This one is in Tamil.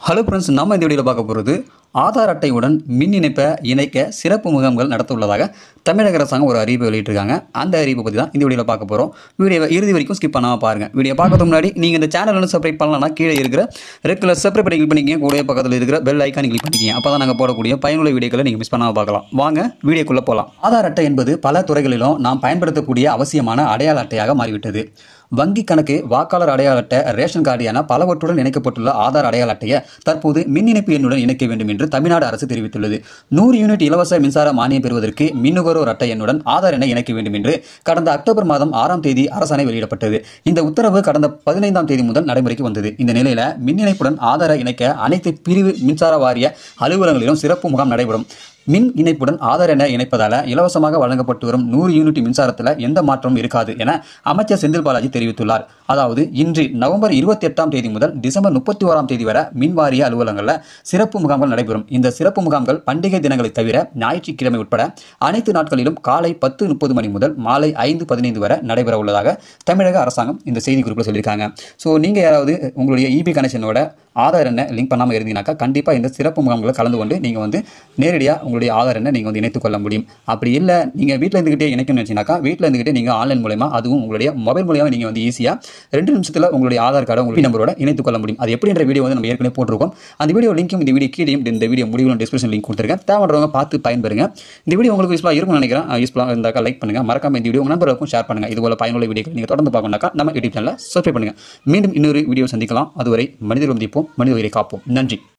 ஹலோ ஃப்ரெண்ட்ஸ் நம்ம இந்த வீடியோவில் பார்க்க போகிறது ஆதார் அட்டையுடன் மின் இணைப்பை இணைக்க சிறப்பு முகாம்கள் நடத்த உள்ளதாக தமிழக அரசாங்கம் ஒரு அறிவிப்பை வெளியிட்டிருக்காங்க அந்த அறிவிப்பை பற்றி தான் இந்த வீடியோவில் பார்க்க போகிறோம் வீடியோவை இறுதி வரைக்கும் ஸ்கிப் பண்ணாமல் பாருங்கள் வீடியோ பார்க்கறதுக்கு முன்னாடி நீங்கள் இந்த சேனல் வந்து சப்ஸ்கிரைப் பண்ணலன்னா கீழே இருக்கிற ரெட் கலர் சப்ஸ்கிரைப் பண்ணி கிளிக் பண்ணிக்கிங்க கூட பக்கத்தில் இருக்கிற பெல் ஐக்கான் கிளிக் பண்ணிக்கிங்க அப்போ தான் நாங்கள் போடக்கூடிய பயனுள்ள வீடியோக்களை நீங்கள் மிஸ் பண்ணாமல் பார்க்கலாம் வாங்க வீடியோக்குள்ளே போகலாம் ஆதார் அட்டை என்பது பல துறைகளிலும் நாம் பயன்படுத்தக்கூடிய அவசியமான அடையாள அட்டையாக மாறிவிட்டது வங்கி கணக்கு வாக்காளர் அடையாள அட்டை ரேஷன் கார்டு என பலவற்றுடன் இணைக்கப்பட்டுள்ள ஆதார் அடையாள அட்டையை தற்போது மின் இணைப்பு எண்ணுடன் இணைக்க வேண்டும் என்று தமிழ்நாடு அரசு தெரிவித்துள்ளது நூறு யூனிட் இலவச மின்சார மானியம் பெறுவதற்கு மின் நுகர்வோர் அட்டை எண்ணுடன் ஆதார் எண்ணை இணைக்க வேண்டும் என்று கடந்த அக்டோபர் மாதம் ஆறாம் தேதி அரசாணை வெளியிடப்பட்டது இந்த உத்தரவு கடந்த பதினைந்தாம் தேதி முதல் நடைமுறைக்கு வந்தது இந்த நிலையில மின் இணைப்புடன் ஆதாரை இணைக்க அனைத்து பிரிவு மின்சார வாரிய அலுவலகங்களிலும் சிறப்பு முகாம் நடைபெறும் மின் இணைப்புடன் ஆதார் எண்ணை இணைப்பதால இலவசமாக வழங்கப்பட்டு வரும் நூறு யூனிட் மின்சாரத்தில் எந்த மாற்றமும் இருக்காது என அமைச்சர் செந்தில் பாலாஜி தெரிவித்துள்ளார் அதாவது இன்று நவம்பர் இருபத்தி எட்டாம் தேதி முதல் டிசம்பர் முப்பத்தி ஓராம் தேதி வரை மின் வாரிய அலுவலகங்களில் சிறப்பு முகாம்கள் நடைபெறும் இந்த சிறப்பு முகாம்கள் பண்டிகை தினங்களை தவிர ஞாயிற்றுக்கிழமை உட்பட அனைத்து நாட்களிலும் காலை பத்து முப்பது மணி முதல் மாலை ஐந்து பதினைந்து வரை நடைபெற உள்ளதாக தமிழக அரசாங்கம் இந்த செய்தி குறிப்பில் சொல்லியிருக்காங்க ஸோ நீங்கள் யாராவது உங்களுடைய இபி கனெக்ஷனோட ஆதார் எண்ணை லிங்க் பண்ணாமல் இருந்தீங்கன்னாக்கா கண்டிப்பாக இந்த சிறப்பு முகாம்களை கலந்து கொண்டு நீங்கள் வந்து நேரடியாக உங்களுடைய ஆதார் எண்ணை நீங்கள் வந்து இணைத்துக் கொள்ள முடியும் அப்படி இல்லை நீங்கள் வீட்டில் இருந்துக்கிட்டே இணைக்கணும்னு வச்சிங்கனாக்கா வீட்டில் இருந்துக்கிட்டே நீங்கள் ஆன்லைன் மூலமா அதுவும் உங்களுடைய மொபைல் மூலியமாக நீங்கள் வந்து ஈஸியாக ரெண்டு நிமிஷத்தில் உங்களுடைய ஆதார் கார்டை உங்களுடைய நம்பரோட இணைத்துக் கொள்ள முடியும் அது எப்படின்ற வீடியோ வந்து நம்ம ஏற்கனவே போட்டிருக்கோம் அந்த வீடியோ லிங்க்கும் இந்த வீடியோ கீழேயும் இந்த வீடியோ முடிவில் டிஸ்கிரிப்ஷன் லிங்க் கொடுத்துருக்கேன் தேவைப்படுறவங்க பார்த்து பயன்பெறுங்க இந்த வீடியோ உங்களுக்கு யூஸ்ஃபுல்லாக இருக்கும்னு நினைக்கிறேன் யூஸ்ஃபுல்லாக இருந்தாக்கா லைக் பண்ணுங்கள் மறக்காம இந்த வீடியோ உங்கள் நண்பர்களுக்கும் ஷேர் பண்ணுங்கள் இது போல பயனுள்ள வீடியோக்கள் நீங்கள் தொடர்ந்து பார்க்கணும்னாக்கா நம்ம யூடியூப் சேனலில் சப்ஸ்கிரைப் பண்ணுங்கள் மீண்டும் இன்னொரு வீடியோ சந்திக்கலாம் அதுவரை மனிதர் வந்திப்போம் மனித உயிரை காப்போம் நன்றி